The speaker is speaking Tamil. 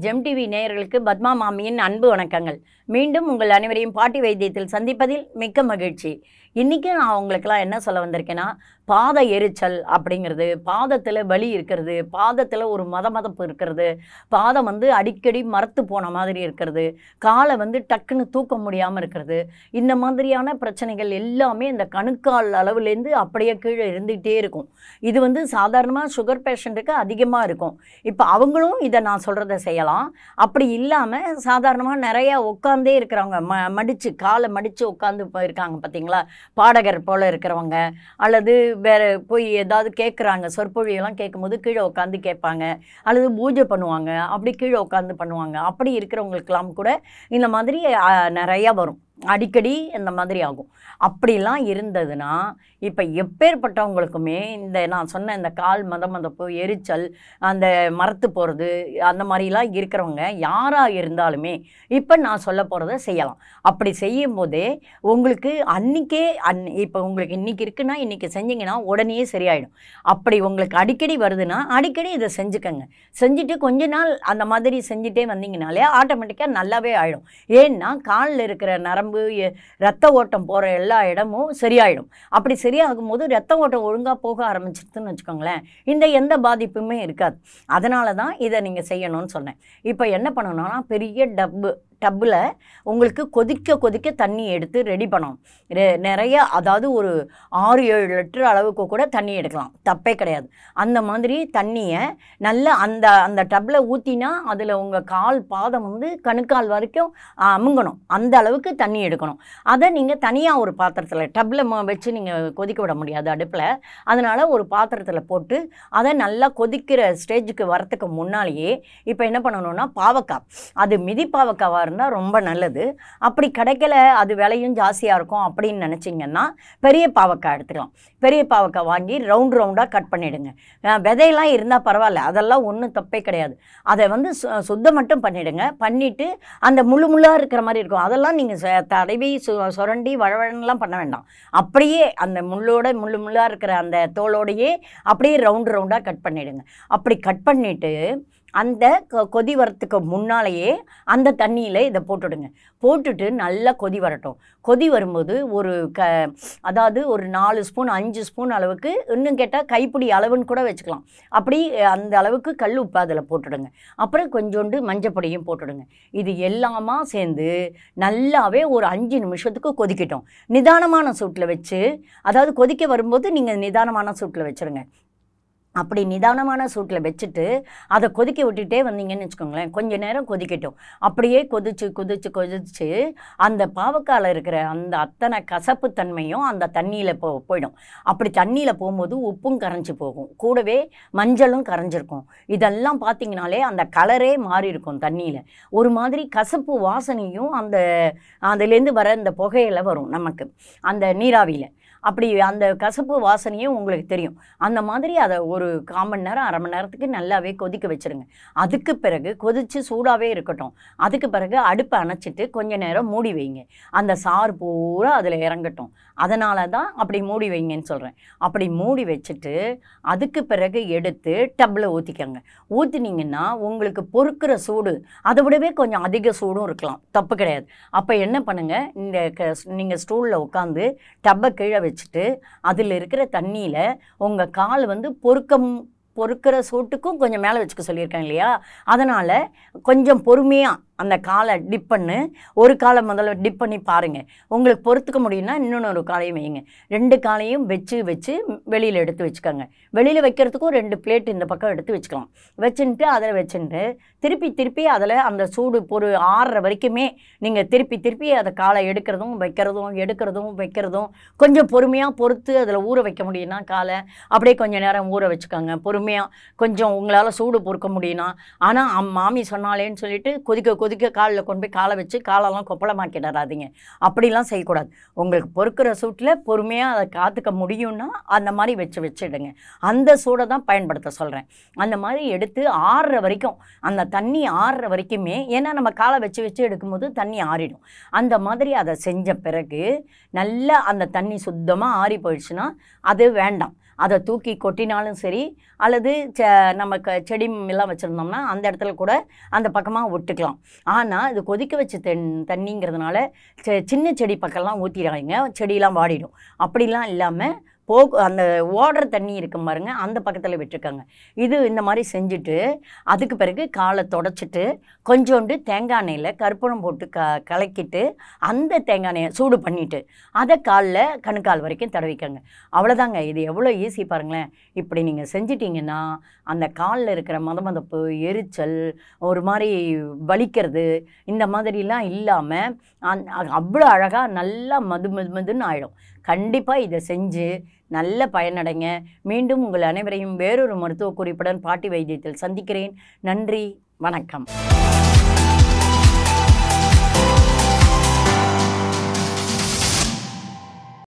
ஜெம் டிவி நேயர்களுக்கு பத்மா மாமியின் அன்பு வணக்கங்கள் மீண்டும் உங்கள் அனைவரையும் பாட்டி வைத்தியத்தில் சந்திப்பதில் மிக்க மகிழ்ச்சி இன்றைக்கி நான் உங்களுக்கெல்லாம் என்ன சொல்ல வந்திருக்கேன்னா பாத எரிச்சல் அப்படிங்கிறது பாதத்தில் வலி இருக்கிறது பாதத்தில் ஒரு மத மதப்பு இருக்கிறது பாதம் வந்து அடிக்கடி மரத்து போன மாதிரி இருக்கிறது காலை வந்து டக்குன்னு தூக்க முடியாமல் இருக்கிறது இந்த மாதிரியான பிரச்சனைகள் எல்லாமே இந்த கணுக்கால் அளவுலேருந்து அப்படியே கீழே இருந்துகிட்டே இருக்கும் இது வந்து சாதாரணமாக சுகர் பேஷண்ட்டுக்கு அதிகமாக இருக்கும் இப்போ அவங்களும் இதை நான் சொல்கிறத செய்யலாம் அப்படி இல்லாமல் சாதாரணமாக நிறையா உட்காந்தே இருக்கிறவங்க ம மடித்து காலை மடித்து உட்காந்து போயிருக்காங்க பார்த்தீங்களா பாடகர் போல் இருக்கிறவங்க அல்லது வேறு போய் ஏதாவது கேட்குறாங்க சொற்பொழியெல்லாம் கேட்கும்போது கீழே உட்காந்து கேட்பாங்க அல்லது பூஜை பண்ணுவாங்க அப்படி கீழே உட்காந்து பண்ணுவாங்க அப்படி இருக்கிறவங்களுக்கெல்லாம் கூட இந்த மாதிரி அ, நிறையா வரும் அடிக்கடி இந்த மாதிரி ஆகும் அப்படிலாம் இருந்ததுன்னா இப்போ எப்பேற்பட்டவங்களுக்குமே இந்த நான் சொன்ன இந்த கால் மத மதப்பு எரிச்சல் அந்த மரத்து போகிறது அந்த மாதிரிலாம் இருக்கிறவங்க யாராக இருந்தாலுமே இப்போ நான் சொல்ல போகிறத செய்யலாம் அப்படி செய்யும் போதே உங்களுக்கு அன்றைக்கே அன் இப்போ உங்களுக்கு இன்றைக்கி இருக்குன்னா இன்றைக்கி செஞ்சீங்கன்னா உடனே சரியாயிடும் அப்படி உங்களுக்கு அடிக்கடி வருதுன்னா அடிக்கடி இதை செஞ்சுக்கங்க செஞ்சுட்டு கொஞ்ச நாள் அந்த மாதிரி செஞ்சுட்டே வந்தீங்கனாலே ஆட்டோமேட்டிக்காக நல்லாவே ஆயிடும் ஏன்னா காலில் இருக்கிற நரம்பு எ- ரத்த ஓட்டம் போகிற எல்லா இடமும் சரியாயிடும் அப்படி சரியாகும் போது ரத்த ஓட்டம் ஒழுங்காக போக ஆரம்பிச்சிருதுன்னு வச்சுக்கோங்களேன் இந்த எந்த பாதிப்புமே இருக்காது அதனால தான் இதை நீங்கள் செய்யணும்னு சொன்னேன் இப்போ என்ன பண்ணணும்னா பெரிய டப்பு டப்பில் உங்களுக்கு கொதிக்க கொதிக்க தண்ணி எடுத்து ரெடி பண்ணணும் ரெ- நிறைய அதாவது ஒரு ஆறு ஏழு லிட்டர் அளவுக்கு கூட தண்ணி எடுக்கலாம் தப்பே கிடையாது அந்த மாதிரி தண்ணியை நல்லா அந்த அந்த டப்பில் ஊற்றினா அதில் உங்கள் கால் பாதம் வந்து கணுக்கால் வரைக்கும் ஆ, அமுங்கணும் அந்த அளவுக்கு தண்ணி எடுக்கணும் அதை நீங்கள் தனியாக ஒரு பாத்திரத்தில் டப்பில் வச்சு நீங்கள் கொதிக்க விட முடியாது அடுப்பில் அதனால் ஒரு பாத்திரத்தில் போட்டு அதை நல்லா கொதிக்கிற ஸ்டேஜுக்கு வரத்துக்கு முன்னாலேயே இப்போ என்ன பண்ணணும்னா பாவக்காய் அது மிதி பாவக்காவாக இருந்தால் ரொம்ப நல்லது அப்படி கிடைக்கல அது விலையும் ஜாஸ்தியாக இருக்கும் அப்படின்னு நினச்சிங்கன்னா பெரிய பாவக்காய் எடுத்துக்கலாம் பெரிய பாவக்காய் வாங்கி ரவுண்ட் ரவுண்டாக கட் பண்ணிவிடுங்க விதையெல்லாம் இருந்தால் பரவாயில்ல அதெல்லாம் ஒன்றும் தப்பே கிடையாது அதை வந்து சு சுத்தம் மட்டும் பண்ணிவிடுங்க பண்ணிவிட்டு அந்த முள்ளு முள்ளாக இருக்கிற மாதிரி இருக்கும் அதெல்லாம் நீங்கள் தடவி சு சுரண்டி வழவழன்னுலாம் பண்ண வேண்டாம் அப்படியே அந்த முள்ளோட முள்ளு முள்ளாக இருக்கிற அந்த தோலோடையே அப்படியே ரவுண்ட் ரவுண்டாக கட் பண்ணிவிடுங்க அப்படி கட் பண்ணிவிட்டு அந்த கொ- கொதி வரத்துக்கு முன்னாலேயே அந்த தண்ணியில் இதை போட்டுடுங்க போட்டுட்டு நல்லா கொதி வரட்டும் கொதி வரும்போது ஒரு க அதாவது ஒரு நாலு ஸ்பூன் அஞ்சு ஸ்பூன் அளவுக்கு இன்னும் கேட்டால் கைப்பிடி அளவுன்னு கூட வச்சுக்கலாம் அப்படி அஹ், அந்த அளவுக்கு கல் உப்பு அதில் போட்டுடுங்க அப்புறம் கொஞ்சோண்டு மஞ்சப்பொடியும் போட்டுடுங்க இது எல்லாமா சேர்ந்து நல்லாவே ஒரு அஞ்சு நிமிஷத்துக்கு கொதிக்கட்டும் நிதானமான சூட்டில் வச்சு அதாவது கொதிக்க வரும்போது நீங்கள் நிதானமான சூட்டில் வச்சுருங்க அப்படி நிதானமான சூட்டில் வச்சுட்டு அதை கொதிக்க விட்டுட்டே வந்தீங்கன்னு வச்சுக்கோங்களேன் கொஞ்ச நேரம் கொதிக்கட்டும் அப்படியே கொதிச்சு கொதிச்சு கொதிச்சு அந்த பாவக்காயில் இருக்கிற அந்த அத்தனை கசப்பு தன்மையும் அந்த தண்ணியில் போ போயிடும் அப்படி தண்ணியில் போகும்போது உப்பும் கரைஞ்சி போகும் கூடவே மஞ்சளும் கரைஞ்சிருக்கும் இதெல்லாம் பார்த்தீங்கனாலே அந்த கலரே மாறி இருக்கும் தண்ணியில் ஒரு மாதிரி கசப்பு வாசனையும் அந்த அதுலேருந்து வர அந்த புகையில வரும் நமக்கு அந்த நீராவியில் அப்படி அந்த கசப்பு வாசனையும் உங்களுக்கு தெரியும் அந்த மாதிரி அதை ஒரு கால் மணி நேரம் அரை மணி நேரத்துக்கு நல்லாவே கொதிக்க வச்சுருங்க அதுக்கு பிறகு கொதித்து சூடாகவே இருக்கட்டும் அதுக்கு பிறகு அடுப்பை அணைச்சிட்டு கொஞ்ச நேரம் மூடி வைங்க அந்த சாறு பூரா அதில் இறங்கட்டும் அதனால தான் அப்படி மூடி வைங்கன்னு சொல்கிறேன் அப்படி மூடி வச்சுட்டு அதுக்கு பிறகு எடுத்து டப்பில் ஊற்றிக்கங்க ஊற்றினீங்கன்னா உங்களுக்கு பொறுக்கிற சூடு அதை விடவே கொஞ்சம் அதிக சூடும் இருக்கலாம் தப்பு கிடையாது அப்போ என்ன பண்ணுங்கள் இந்த க நீங்கள் ஸ்டூலில் உட்காந்து டப்பை கீழே வச்சுட்டு அதில் இருக்கிற தண்ணியில் உங்கள் கால் வந்து பொறுக்கம் பொறுக்கிற சூட்டுக்கும் கொஞ்சம் மேலே வச்சுக்க சொல்லியிருக்கேன் இல்லையா அதனால் கொஞ்சம் பொறுமையாக அந்த காலை டிப் பண்ணு ஒரு காலை முதல்ல டிப் பண்ணி பாருங்கள் உங்களுக்கு பொறுத்துக்க முடியும்னா இன்னொன்று ஒரு காலையும் வைங்க ரெண்டு காலையும் வச்சு வச்சு வெளியில் எடுத்து வச்சுக்கோங்க வெளியில் வைக்கிறதுக்கும் ரெண்டு பிளேட் இந்த பக்கம் எடுத்து வச்சுக்கலாம் வச்சுட்டு அதில் வச்சுட்டு திருப்பி திருப்பி அதில் அந்த சூடு பொறு ஆறுற வரைக்குமே நீங்கள் திருப்பி திருப்பி அதை காலை எடுக்கிறதும் வைக்கிறதும் எடுக்கிறதும் வைக்கிறதும் கொஞ்சம் பொறுமையாக பொறுத்து அதில் ஊற வைக்க முடியும்னா காலை அப்படியே கொஞ்சம் நேரம் ஊற வச்சுக்கோங்க பொறுமையாக கொஞ்சம் உங்களால் சூடு பொறுக்க முடியும்னா ஆனால் மாமி சொன்னாலேன்னு சொல்லிட்டு கொதிக்க கொதிக்க காலில் கொண்டு போய் காலை வச்சு காலெல்லாம் கொப்பளமாக்கிடாதீங்க அப்படிலாம் செய்யக்கூடாது உங்களுக்கு பொறுக்கிற சூட்டில் பொறுமையாக அதை காத்துக்க முடியும்னா அந்த மாதிரி வச்சு வச்சுடுங்க அந்த சூடை தான் பயன்படுத்த சொல்கிறேன் அந்த மாதிரி எடுத்து ஆறுற வரைக்கும் அந்த தண்ணி ஆறுற வரைக்குமே ஏன்னா நம்ம காலை வச்சு வச்சு எடுக்கும்போது தண்ணி ஆறிடும் அந்த மாதிரி அதை செஞ்ச பிறகு நல்லா அந்த தண்ணி சுத்தமாக ஆறி போயிடுச்சுன்னா அது வேண்டாம் அதை தூக்கி கொட்டினாலும் சரி அல்லது செ நம்ம க செடி எல்லாம் வச்சுருந்தோம்னா அந்த இடத்துல கூட அந்த பக்கமாக விட்டுக்கலாம் ஆனால் இது கொதிக்க வச்ச தென் தண்ணிங்கிறதுனால செ- சின்ன செடி பக்கம்லாம் ஊற்றிடாதீங்க செடியெல்லாம் வாடிடும் அப்படிலாம் இல்லாமல் போக்கு அந்த ஓடுற தண்ணி இருக்கும் பாருங்க அந்த பக்கத்தில் விட்டுருக்காங்க இது இந்த மாதிரி செஞ்சுட்டு அதுக்கு பிறகு காலை தொடச்சிட்டு கொஞ்சோண்டு தேங்காய் எண்ணெயில் கற்பூரம் போட்டு க கலக்கிட்டு அந்த தேங்காய் எண்ணெயை சூடு பண்ணிவிட்டு அதை காலில் கணுக்கால் வரைக்கும் தடவிக்கங்க அவ்வளோதாங்க இது எவ்வளோ ஈஸி பாருங்களேன் இப்படி நீங்கள் செஞ்சிட்டிங்கன்னா அந்த காலில் இருக்கிற மதமதப்பு எரிச்சல் ஒரு மாதிரி வலிக்கிறது இந்த மாதிரிலாம் இல்லாமல் அந் அவ்வளோ அழகாக நல்லா மது மது மதுன்னு ஆயிடும் கண்டிப்பாக இதை செஞ்சு நல்ல பயனடைங்க மீண்டும் உங்கள் அனைவரையும் வேறொரு மருத்துவ குறிப்புடன் பாட்டி வைத்தியத்தில் சந்திக்கிறேன் நன்றி வணக்கம்